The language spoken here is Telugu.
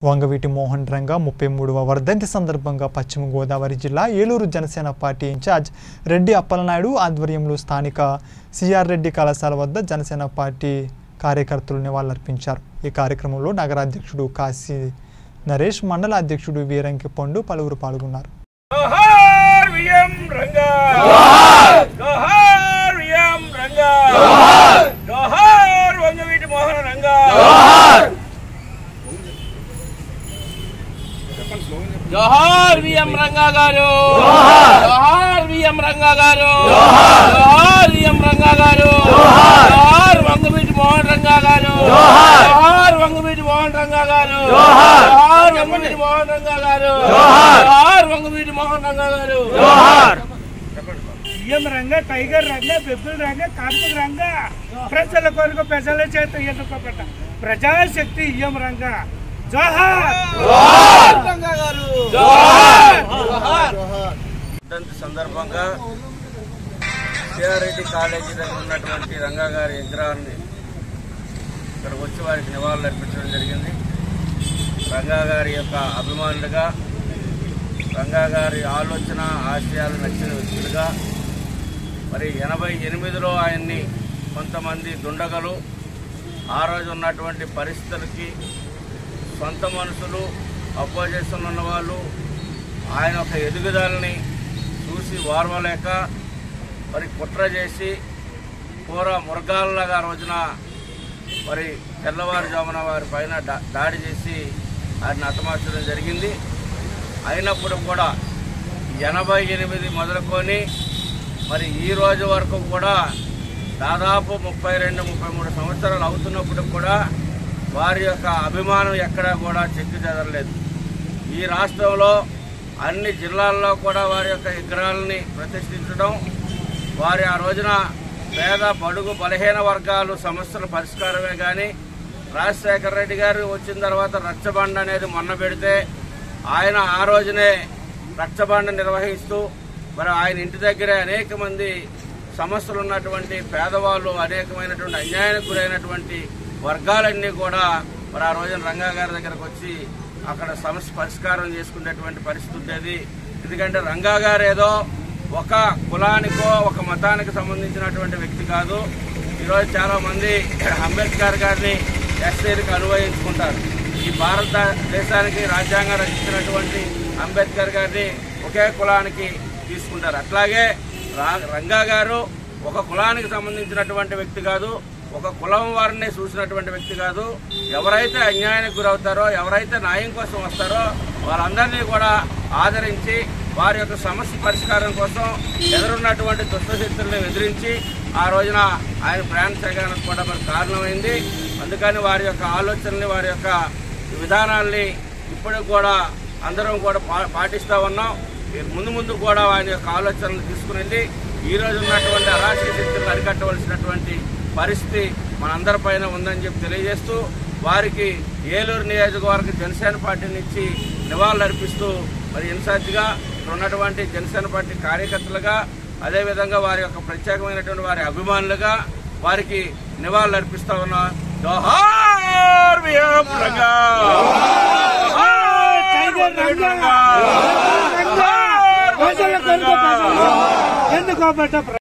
వంగవీటి మోహన్ రంగా ముప్పై మూడవ వర్ధంతి సందర్భంగా పశ్చిమ గోదావరి జిల్లా ఏలూరు జనసేన పార్టీ ఇన్ఛార్జ్ రెడ్డి అప్పలనాయుడు ఆధ్వర్యంలో స్థానిక సిఆర్ రెడ్డి కళాశాల వద్ద జనసేన పార్టీ కార్యకర్తలు నివాళులర్పించారు ఈ కార్యక్రమంలో నగరాధ్యక్షుడు కాశీ నరేష్ మండల అధ్యక్షుడు వీరంకి పండు పలువురు పాల్గొన్నారు జోహార్ విఎం రంగా జోహార్ జోహార్ విఎం రంగా జోహార్ జోహార్ వంగవీటి మోహన రంగా జోహార్ జోహార్ విఎం రంగా గారు జోహార్ విఎం రంగా గారు జోహార్ విఎం రంగా గారు జోహార్ వంగవీటి మోహన్ రంగా గారు జోహార్ వంగవీటి మోహన్ రంగా గారు జోహార్ వంగవీటి మోహన్ రంగా గారు జోహార్ వంగవీటి మోహన్ రంగా గారు జోహార్ సీఎం రంగ టైగర్ రంగ బెబ్బుల్ రంగ కార్మిక రంగ ప్రజల కొరకు ప్రజల చేత ఎన్నుకోబడ్డ ప్రజాశక్తి ఇయ్యం రంగ జోహార్ వర్ధంతి సందర్భంగా సిఆర్రెడ్డి కాలేజీ దగ్గర ఉన్నటువంటి రంగా గారి విగ్రహాన్ని ఇక్కడికి వచ్చి వారికి నివాళులు అర్పించడం జరిగింది రంగా గారి యొక్క అభిమానులుగా రంగా గారి ఆలోచన ఆశయాలు నచ్చిన వ్యక్తులుగా మరి ఎనభై ఎనిమిదిలో ఆయన్ని కొంతమంది దుండగలు ఆ రోజు ఉన్నటువంటి పరిస్థితులకి సొంత మనుషులు అపోజిషన్ ఉన్న వాళ్ళు ఆయన ఒక ఎదుగుదలని చూసి వారవలేక మరి కుట్ర చేసి కూర మురగాలలాగా ఆ రోజున మరి తెల్లవారుజామున వారి పైన దా- దాడి చేసి ఆయన హతమార్చడం జరిగింది అయినప్పుడు కూడా ఎనభై ఎనిమిది మొదలుకొని మరి ఈ రోజు వరకు కూడా దాదాపు ముప్పై రెండు ముప్పై మూడు సంవత్సరాలు అవుతున్నప్పుడు కూడా వారి యొక్క అభిమానం ఎక్కడా కూడా చెక్కు చెదరలేదు ఈ రాష్ట్రంలో అన్ని జిల్లాల్లో కూడా వారి యొక్క విగ్రహాలని ప్రతిష్ఠించడం వారి ఆ రోజున పేద బడుగు బలహీన వర్గాలు సమస్యల పరిష్కారమే కానీ రాజశేఖర రెడ్డి గారు వచ్చిన తర్వాత రచ్చబండ అనేది మొన్న పెడితే ఆయన ఆ రోజునే రచ్చబండ నిర్వహిస్తూ మరి ఆయన ఇంటి దగ్గరే అనేక మంది సమస్యలు ఉన్నటువంటి పేదవాళ్ళు అనేకమైనటువంటి అన్యాయానికి గురైనటువంటి వర్గాలన్నీ కూడా మరి ఆ రోజున రంగా గారి దగ్గరకు వచ్చి అక్కడ సమస్య పరిష్కారం చేసుకునేటువంటి పరిస్థితి ఉండేది ఎందుకంటే రంగా గారు ఏదో ఒక కులానికో ఒక మతానికి సంబంధించినటువంటి వ్యక్తి కాదు ఈరోజు చాలా మంది అంబేద్కర్ గారిని ఎస్సీలకు అనువయించుకుంటారు ఈ భారతదేశానికి రాజ్యాంగం రచించినటువంటి అంబేద్కర్ గారిని ఒకే కులానికి తీసుకుంటారు అట్లాగే రా- రంగా గారు ఒక కులానికి సంబంధించినటువంటి వ్యక్తి కాదు ఒక కులం వారిని చూసినటువంటి వ్యక్తి కాదు ఎవరైతే అన్యాయానికి గురవుతారో ఎవరైతే న్యాయం కోసం వస్తారో వాళ్ళందరినీ కూడా ఆదరించి వారి యొక్క సమస్య పరిష్కారం కోసం ఎదురున్నటువంటి దుష్టశక్తులను ఎదిరించి ఆ రోజున ఆయన ప్రాణ త్యాగానికి కూడా మరి కారణమైంది అందుకని వారి యొక్క ఆలోచనల్ని వారి యొక్క విధానాల్ని ఇప్పటికి కూడా అందరం కూడా పా- పాటిస్తూ ఉన్నాం ఈ ముందు ముందు కూడా ఆయన యొక్క ఆలోచనలు తీసుకుని వెళ్ళి ఈ రోజు ఉన్నటువంటి అరాచక శక్తులను అరికట్టవలసినటువంటి పరిస్థితి మనందరిపైన ఉందని చెప్పి తెలియజేస్తూ వారికి ఏలూరు నియోజకవర్గ జనసేన పార్టీ నుంచి నివాళులు అర్పిస్తూ మరి ఇన్ఛార్జిగా ఇక్కడ ఉన్నటువంటి జనసేన పార్టీ కార్యకర్తలుగా అదేవిధంగా వారి యొక్క ప్రత్యేకమైనటువంటి వారి అభిమానులుగా వారికి నివాళులు అర్పిస్తా ఉన్నా జోహార్ విఎం రంగా! జోహార్ టైగర్ రంగ రంగా! ప్రజల కొరకు ప్రజలు ఎన్నుకోబడ్డ